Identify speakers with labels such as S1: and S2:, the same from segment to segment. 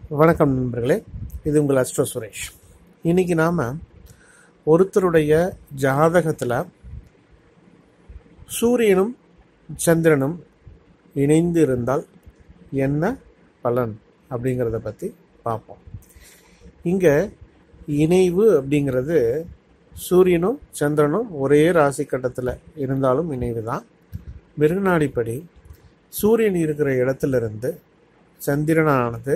S1: வணக்கம் நண்பர்களே இது உங்கள் அஸ்ட்ரோ சுரேஷ் இன்னைக்கு நாம் ஒருத்தருடைய ஜாதகத்தில் சூரியனும் சந்திரனும் இணைந்து இருந்தால் என்ன பலன் அப்படிங்கிறத பற்றி பார்ப்போம் இங்கே இணைவு அப்படிங்கிறது சூரியனும் சந்திரனும் ஒரே ராசி கட்டத்தில் இருந்தாலும் இணைவு தான் மிருகநாடிப்படி சூரியன் இருக்கிற இடத்துலேருந்து சந்திரனானது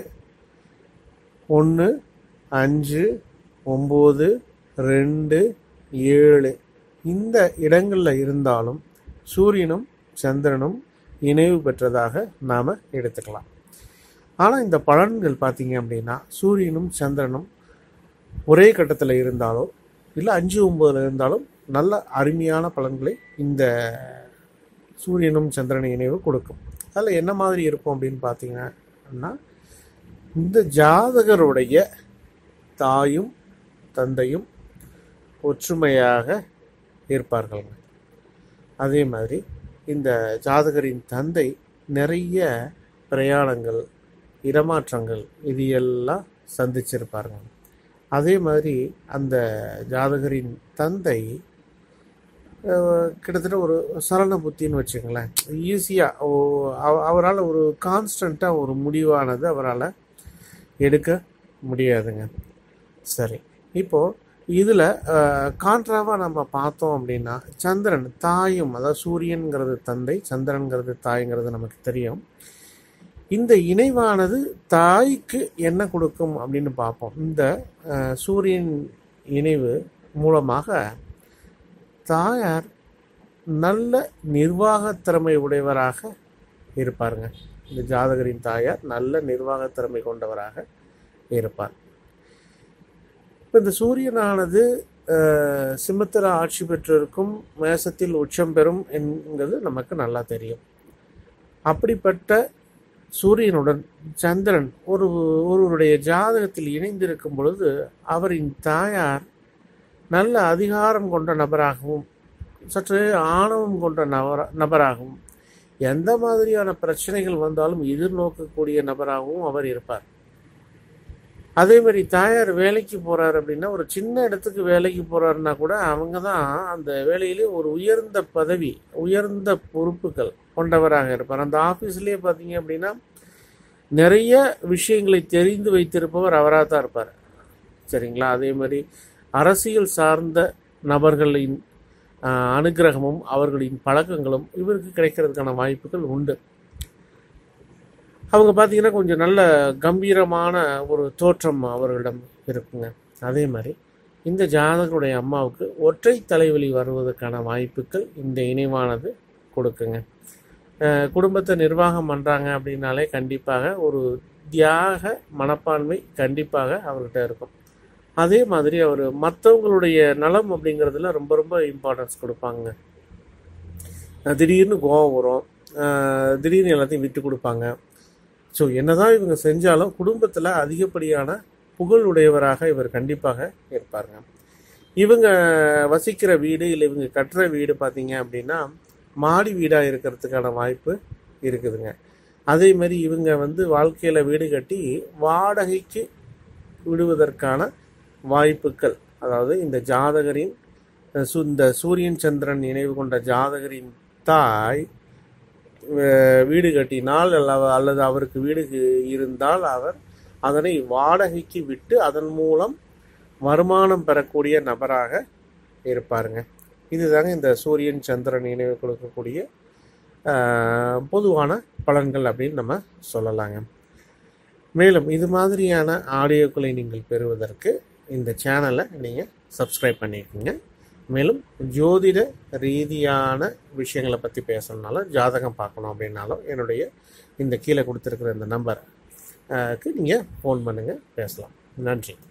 S1: ஒன்று அஞ்சு ஒம்பது ரெண்டு ஏழு இந்த இடங்களில் இருந்தாலும் சூரியனும் சந்திரனும் இணைவு பெற்றதாக நாம் எடுத்துக்கலாம் ஆனால் இந்த பலன்கள் பார்த்தீங்க அப்படின்னா சூரியனும் சந்திரனும் ஒரே கட்டத்தில் இருந்தாலோ இல்லை அஞ்சு ஒம்பதில் இருந்தாலும் நல்ல அருமையான பலன்களை இந்த சூரியனும் சந்திரன் இணைவு கொடுக்கும் அதில் என்ன மாதிரி இருக்கும் அப்படின்னு பார்த்தீங்கன்னா இந்த ஜாதகருடைய தாயும் தந்தையும் ஒற்றுமையாக இருப்பார்கள் அதே மாதிரி இந்த ஜாதகரின் தந்தை நிறைய பிரயாணங்கள் இடமாற்றங்கள் இது எல்லாம் சந்திச்சிருப்பாருங்க அதே மாதிரி அந்த ஜாதகரின் தந்தை அஹ், கிட்டத்தட்ட ஒரு சரண புத்தின்னு வச்சுங்களேன் ஈஸியாக அவரால் ஒரு கான்ஸ்டண்ட்டாக ஒரு முடிவானது அவரால் எடுக்க முடியாதுங்க சரி இப்போது இதில் கான்ட்ராவாக நம்ம பார்த்தோம் அப்படின்னா சந்திரன் தாயும் அதாவது சூரியன்கிறது தந்தை சந்திரன்கிறது தாய்ங்கிறது நமக்கு தெரியும் இந்த இணைவானது தாய்க்கு என்ன கொடுக்கும் அப்படின்னு பார்ப்போம் இந்த அஹ், சூரியன் இணைவு மூலமாக தாயார் நல்ல நிர்வாகத் திறமை உடையவராக இருப்பாருங்க இந்த ஜாதகரின் தாயார் நல்ல நிர்வாகத் திறமை கொண்டவராக இருப்பார் இப்போ இந்த சூரியனானது அஹ், சிம்மத்தில் ஆட்சி பெற்றிருக்கும் மேசத்தில் உச்சம் பெறும் என்கிறது நமக்கு நல்லா தெரியும் அப்படிப்பட்ட சூரியனுடன் சந்திரன் ஒரு ஒருவருடைய ஜாதகத்தில் இணைந்திருக்கும் பொழுது அவரின் தாயார் நல்ல அதிகாரம் கொண்ட நபராகவும் சற்று ஆணவம் கொண்ட நபர நபராகவும் எந்த மாதிரியான பிரச்சனைகள் வந்தாலும் எதிர்நோக்கக்கூடிய நபராகவும் அவர் இருப்பார் அதே மாதிரி தாயார் வேலைக்கு போறார் அப்படின்னா ஒரு சின்ன இடத்துக்கு வேலைக்கு போறாருன்னா கூட அவங்க தான் அந்த வேலையிலே ஒரு உயர்ந்த பதவி உயர்ந்த பொறுப்புகள் கொண்டவராக இருப்பார் அந்த ஆஃபீஸ்லேயே பார்த்தீங்க அப்படின்னா நிறைய விஷயங்களை தெரிந்து வைத்திருப்பவர் அவராக தான் இருப்பார் சரிங்களா அதே மாதிரி அரசியல் சார்ந்த நபர்களின் ஆஹ், அனுக்கிரகமும் அவர்களின் பழக்கங்களும் இவருக்கு கிடைக்கிறதுக்கான வாய்ப்புகள் உண்டு அவங்க பார்த்தீங்கன்னா கொஞ்சம் நல்ல கம்பீரமான ஒரு தோற்றம் அவர்களிடம் இருக்குங்க அதே மாதிரி இந்த ஜாதகருடைய அம்மாவுக்கு ஒற்றை தலைவலி வருவதற்கான வாய்ப்புகள் இந்த இணைவானது கொடுக்குங்க அஹ் குடும்பத்தை நிர்வாகம் பண்ணுறாங்க அப்படின்னாலே கண்டிப்பாக ஒரு தியாக மனப்பான்மை கண்டிப்பாக அவர்கிட்ட இருக்கும் அதே மாதிரி அவர் மற்றவங்களுடைய நலம் அப்படிங்கிறதுல ரொம்ப ரொம்ப இம்பார்ட்டன்ஸ் கொடுப்பாங்க அஹ் திடீர்னு கோவம் வரும் அஹ் திடீர்னு எல்லாத்தையும் விட்டு கொடுப்பாங்க ஸோ என்னதான் இவங்க செஞ்சாலும் குடும்பத்தில் அதிகப்படியான புகழ் உடையவராக இவர் கண்டிப்பாக இருப்பாருங்க இவங்க வசிக்கிற வீடு இல்லை இவங்க கட்டுற வீடு பார்த்தீங்க அப்படின்னா மாடி வீடாக இருக்கிறதுக்கான வாய்ப்பு இருக்குதுங்க அதே மாதிரி இவங்க வந்து வாழ்க்கையில் வீடு கட்டி வாடகைக்கு விடுவதற்கான வாய்ப்புகள் அதாவது இந்த ஜாதகரின் அஹ், சு- இந்த சூரியன் சந்திரன் நினைவு கொண்ட ஜாதகரின் தாய் அஹ், வீடு கட்டினால் அல்ல- அல்லது அவருக்கு வீடு இருந்தால் அவர் அதனை வாடகைக்கு விட்டு அதன் மூலம் வருமானம் பெறக்கூடிய நபராக இருப்பாருங்க இதுதாங்க இந்த சூரியன் சந்திரன் நினைவு கொடுக்கக்கூடிய ஆஹ், பொதுவான பலன்கள் அப்படின்னு நம்ம சொல்லலாங்க மேலும் இது மாதிரியான ஆடியோக்களை நீங்கள் பெறுவதற்கு இந்த சேனலை நீங்கள் சப்ஸ்கிரைப் பண்ணிக்கோங்க மேலும் ஜோதிட ரீதியான விஷயங்களை பற்றி பேசணுனாலும் ஜாதகம் பார்க்கணும் அப்படின்னாலும் என்னுடைய இந்த கீழே கொடுத்துருக்கிற இந்த நம்பருக்கு நீங்கள் ஃபோன் பண்ணுங்கள் பேசலாம் நன்றி